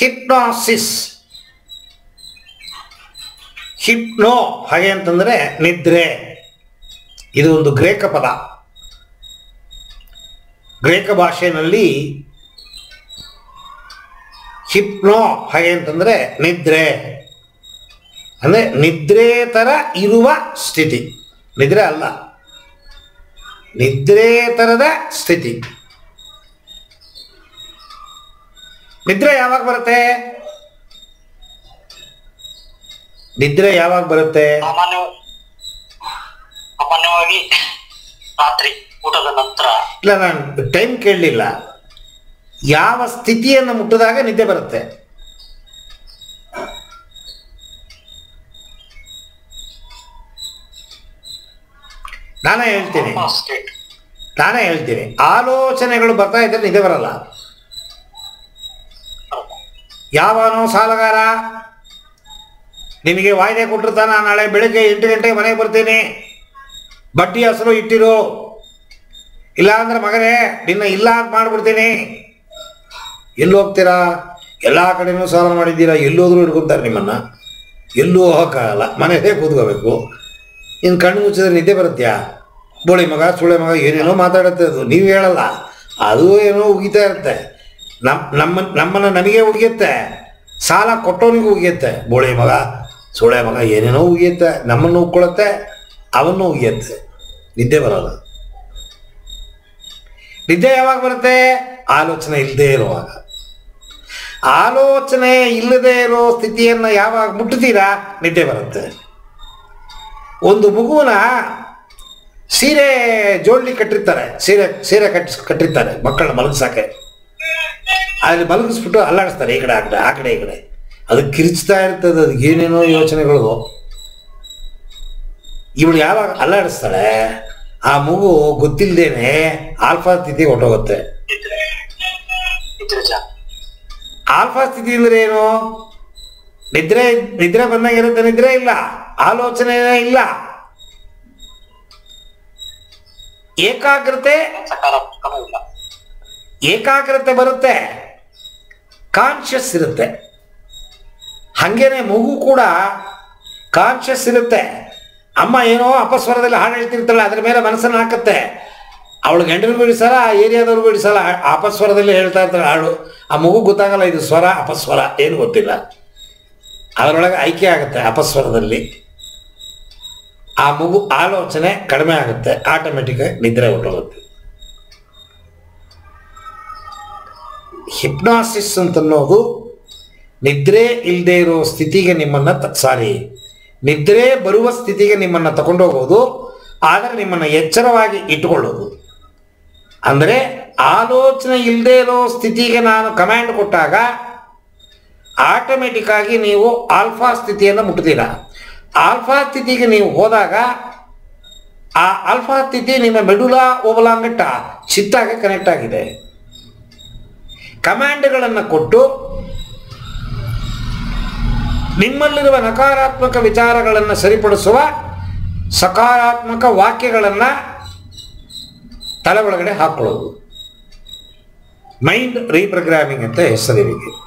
ಹಿಪ್ನಾಸಿಸ್ ಹಿಪ್ನೋ ಹಾಗೆ ಅಂತಂದರೆ ನಿದ್ರೆ ಇದು ಒಂದು ಗ್ರೇಕ ಪದ ಗ್ರೇಕ ಭಾಷೆಯಲ್ಲಿ ಹಿಪ್ನೋ ಹಾಗೆ ಅಂತಂದರೆ ನಿದ್ರೆ ಅಂದರೆ ನಿದ್ರೆ ಥರ ಇರುವ ಸ್ಥಿತಿ ನಿದ್ರೆ ಅಲ್ಲ ನಿದ್ರೆ ಥರದ ಸ್ಥಿತಿ ನಿದ್ರೆ ಯಾವಾಗ ಬರುತ್ತೆ ನಿದ್ರೆ ಯಾವಾಗ ಬರುತ್ತೆ ಸಾಮಾನ್ಯ ಸಾಮಾನ್ಯವಾಗಿ ರಾತ್ರಿ ಊಟದ ನಂತರ ಇಲ್ಲ ನಾನು ಟೈಮ್ ಕೇಳಲಿಲ್ಲ ಯಾವ ಸ್ಥಿತಿಯನ್ನು ಮುಟ್ಟಿದಾಗ ನಿದ್ದೆ ಬರುತ್ತೆ ನಾನೇ ಹೇಳ್ತೀನಿ ಸ್ಟೇಟ್ ನಾನೇ ಹೇಳ್ತೀನಿ ಆಲೋಚನೆಗಳು ಬರ್ತಾ ಇದ್ರೆ ನಿದ್ದೆ ಬರಲ್ಲ ಯಾವನೋ ಸಾಲಗಾರ ನಿಮಗೆ ವಾಯ್ದೆ ಕೊಟ್ಟಿರ್ತಾನ ನಾಳೆ ಬೆಳಗ್ಗೆ ಎಂಟು ಗಂಟೆಗೆ ಮನೆಗೆ ಬರ್ತೀನಿ ಬಡ್ಡಿ ಹೆಸರು ಇಟ್ಟಿರು ಇಲ್ಲ ಅಂದ್ರೆ ಮಗನೇ ನಿನ್ನ ಇಲ್ಲ ಅಂತ ಮಾಡ್ಬಿಡ್ತೀನಿ ಎಲ್ಲಿ ಹೋಗ್ತೀರಾ ಎಲ್ಲ ಕಡೆನೂ ಸಾಲ ಮಾಡಿದ್ದೀರಾ ಎಲ್ಲೋದ್ರೂ ಹಿಡ್ಕೊತಾರೆ ನಿಮ್ಮನ್ನು ಎಲ್ಲೂ ಹೋಗೋಕ್ಕಾಗಲ್ಲ ಮನೆಯಲ್ಲೇ ಕೂತ್ಕೋಬೇಕು ಇನ್ನು ಕಣ್ಣು ಮುಚ್ಚಿದ್ರೆ ನಿದ್ದೆ ಬರುತ್ತ್ಯಾ ಬೋಳಿ ಮಗ ಸುಳೆ ಮಗ ಏನೇನೋ ಮಾತಾಡುತ್ತೆ ಅದು ನೀವು ಹೇಳಲ್ಲ ಅದು ಏನೋ ಉಗಿತಾ ಇರುತ್ತೆ ನಮ್ಮ ನಮ್ಮ ನಮ್ಮನ್ನು ನಮಗೆ ಉಗಿಯುತ್ತೆ ಸಾಲ ಕೊಟ್ಟವನಿಗೂ ಉಗಿಯುತ್ತೆ ಬೋಳಿ ಮಗ ಸುಳೆ ಮಗ ಏನೇನೋ ಉಗಿಯುತ್ತೆ ನಮ್ಮನ್ನು ಉಕ್ಕೊಳ್ಳುತ್ತೆ ಅವನ್ನು ಉಗಿಯುತ್ತೆ ನಿದ್ದೆ ಬರೋಲ್ಲ ನಿದ್ದೆ ಯಾವಾಗ ಬರುತ್ತೆ ಆಲೋಚನೆ ಇಲ್ಲದೆ ಇರುವಾಗ ಆಲೋಚನೆ ಇಲ್ಲದೆ ಇರೋ ಸ್ಥಿತಿಯನ್ನು ಯಾವಾಗ ಮುಟ್ತೀರಾ ನಿದ್ದೆ ಬರುತ್ತೆ ಒಂದು ಮಗುವನ ಸೀರೆ ಜೋಡ್ಲಿ ಕಟ್ಟಿರ್ತಾರೆ ಸೀರೆ ಸೀರೆ ಕಟ್ಟಿ ಕಟ್ಟಿರ್ತಾರೆ ಮಕ್ಕಳನ್ನ ಮಲಗಿಸಾಕೆ ಅಲ್ಲಿ ಮಲಗಿಸ್ಬಿಟ್ಟು ಅಲ್ಲಾಡಿಸ್ತಾರೆ ಈ ಕಡೆ ಆ ಕಡೆ ಆ ಕಡೆ ಈ ಕಡೆ ಅದು ಕಿರಿಚ್ತಾ ಇರ್ತದೆ ಅದಕ್ಕೆ ಏನೇನೋ ಯೋಚನೆಗಳು ಇವಳು ಯಾವಾಗ ಅಲ್ಲಾಡಿಸ್ತಾಳೆ ಆ ಮಗು ಗೊತ್ತಿಲ್ಲದೇನೆ ಆಲ್ಫಾ ಸ್ಥಿತಿಗೆ ಹೊಟ್ಟೋಗುತ್ತೆ ನಿದ್ರೆ ನಿದ್ರೆ ಜಾ ಆಲ್ಫಾ ಸ್ಥಿತಿ ಅಂದ್ರೆ ಏನು ನಿದ್ರೆ ನಿದ್ರೆ ಬಂದಾಗ ಇರುತ್ತೆ ನಿದ್ರೆ ಇಲ್ಲ ಆಲೋಚನೆ ಇಲ್ಲ ಏಕಾಗ್ರತೆ ಸಕಾರಾತ್ಮಕನೂ ಇಲ್ಲ ಏಕಾಗ್ರತೆ ಬರುತ್ತೆ ಕಾನ್ಷಿಯಸ್ ಇರುತ್ತೆ ಹಾಗೇನೆ ಮಗು ಕೂಡ ಕಾನ್ಷಿಯಸ್ ಇರುತ್ತೆ ಅಮ್ಮ ಏನೋ ಅಪಸ್ವರದಲ್ಲಿ ಹಾಡು ಹೇಳ್ತಿರ್ತಾಳೆ ಅದ್ರ ಮೇಲೆ ಮನಸ್ಸನ್ನು ಹಾಕುತ್ತೆ ಅವಳು ಗಂಡನಿಗೂ ಬಿಡಿಸಲ್ಲ ಆ ಏರಿಯಾದವ್ರಿಗೂ ಬಿಡಿಸಲ್ಲ ಆ ಅಪಸ್ವರದಲ್ಲಿ ಹೇಳ್ತಾ ಇರ್ತಾಳೆ ಹಾಡು ಆ ಮಗು ಗೊತ್ತಾಗಲ್ಲ ಇದು ಸ್ವರ ಅಪಸ್ವರ ಏನು ಗೊತ್ತಿಲ್ಲ ಅದರೊಳಗೆ ಆಯ್ಕೆ ಆಗುತ್ತೆ ಅಪಸ್ವರದಲ್ಲಿ ಆ ಮಗು ಆಲೋಚನೆ ಕಡಿಮೆ ಆಗುತ್ತೆ ಆಟೋಮೆಟಿಕ್ಕಾಗಿ ನಿದ್ರೆ ಹೊಟ್ಟೋಗುತ್ತೆ ಹಿಪ್ನಾಸಿಸ್ ಅಂತನ್ನೋದು ನಿದ್ರೆ ಇಲ್ಲದೆ ಇರೋ ಸ್ಥಿತಿಗೆ ನಿಮ್ಮನ್ನು ತ ಸಾರಿ ನಿದ್ರೆ ಬರುವ ಸ್ಥಿತಿಗೆ ನಿಮ್ಮನ್ನು ತಗೊಂಡೋಗೋದು ಆದರೆ ನಿಮ್ಮನ್ನು ಎಚ್ಚರವಾಗಿ ಇಟ್ಟುಕೊಳ್ಳೋದು ಅಂದರೆ ಆಲೋಚನೆ ಇಲ್ಲದೆ ಇರೋ ಸ್ಥಿತಿಗೆ ನಾನು ಕಮ್ಯಾಂಡ್ ಕೊಟ್ಟಾಗ ಆಟೋಮೆಟಿಕ್ ಆಗಿ ನೀವು ಆಲ್ಫಾ ಸ್ಥಿತಿಯನ್ನು ಮುಟ್ತೀರಾ ಆಲ್ಫಾ ಸ್ಥಿತಿಗೆ ನೀವು ಹೋದಾಗ ಆ ಆಲ್ಫಾ ಸ್ಥಿತಿ ನಿಮ್ಮ ಮೆಡುಲಾ ಓಬಲಾಂಗಟ್ಟ ಚಿತ್ತಾಗೆ ಕನೆಕ್ಟ್ ಆಗಿದೆ ಕಮಾಂಡ್ಗಳನ್ನು ಕೊಟ್ಟು ನಿಮ್ಮಲ್ಲಿರುವ ನಕಾರಾತ್ಮಕ ವಿಚಾರಗಳನ್ನು ಸರಿಪಡಿಸುವ ಸಕಾರಾತ್ಮಕ ವಾಕ್ಯಗಳನ್ನು ತಲೆ ಒಳಗಡೆ ಹಾಕೊಳ್ಳೋದು ಮೈಂಡ್ ರೀಪ್ರೋಗ್ರಾಮಿಂಗ್ ಅಂತ ಹೆಸರಿವಿಗೆ